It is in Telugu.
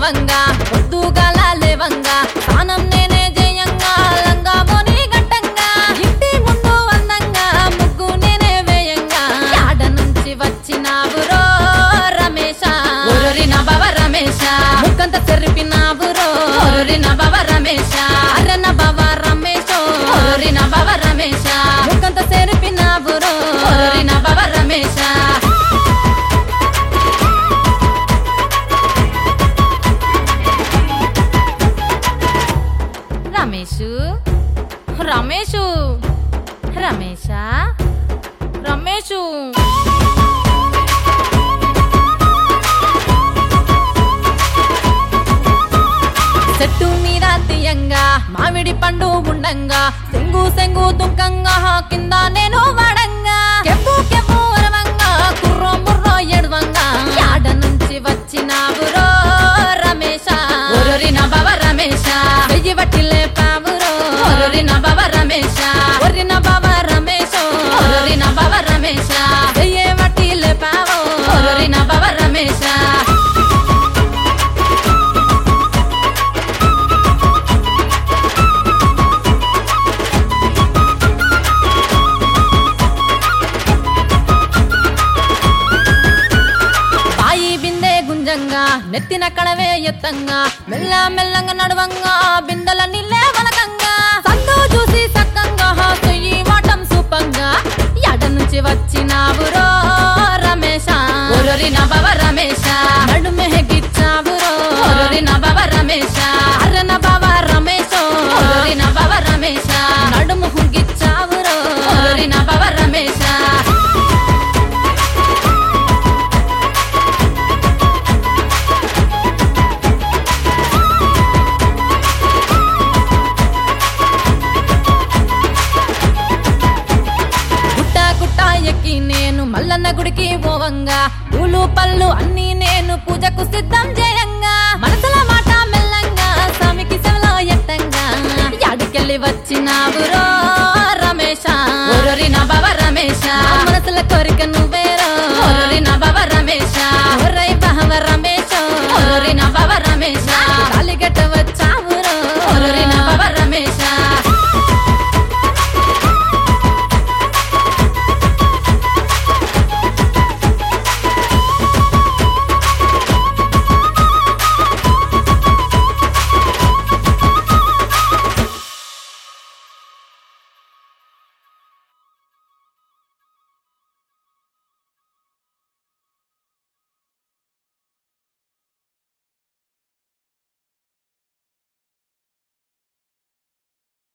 నడవంగా పొద్దుగాల లేవంగా స్నానం నేనే జయంగా లంగా మోని గట్టంగా ఇంటి ముందు అందంగా ముగ్గు నేనే వేయంగా యాడ నుంచి వచ్చినావురో రమేష ఊరూరి నభవ రమేష ముక్కంత తెరిపినావురో ఊరూరి నభవ రమేష అర్ర నభవ రమేష ఊరూరి నభవ రమేష ముక్కంత తెరిపినావురో ఊరూరి నభవ రమేష రమేషు రమేషు రమేష రమేషు చెట్టు మీద తీయంగా మామిడి పండు ఉండంగా సెంగు సెంగు దుంకంగా కింద నేను వాడంగా కెప్పు కెప్పు అరవంగా కుర్రో ముర్రో ఎడవంగా యాడ నుంచి వచ్చినావురో రమేష ఒరరి నభవ రమేష వెయ్యి బట్టి లేపావురో ఒరరి నభవ రమేష ఒరి నభవ రమేష ఒరరి నభవ రమేష వెయ్యి బట్టి లేపావో ఒరరి నభవ రమేష బాయి బిందె గుంజంగా నెత్తిన కడవే ఎత్తంగా మెల్ల మెల్లంగా నడవంగా బిందెల నీళ్ళే వలకంగా సందు చూసి సక్కంగా చెయ్యి వాటం సూపంగా ఎడ నుంచి వచ్చినావురో రమేష ఒరరి నభవ రమేష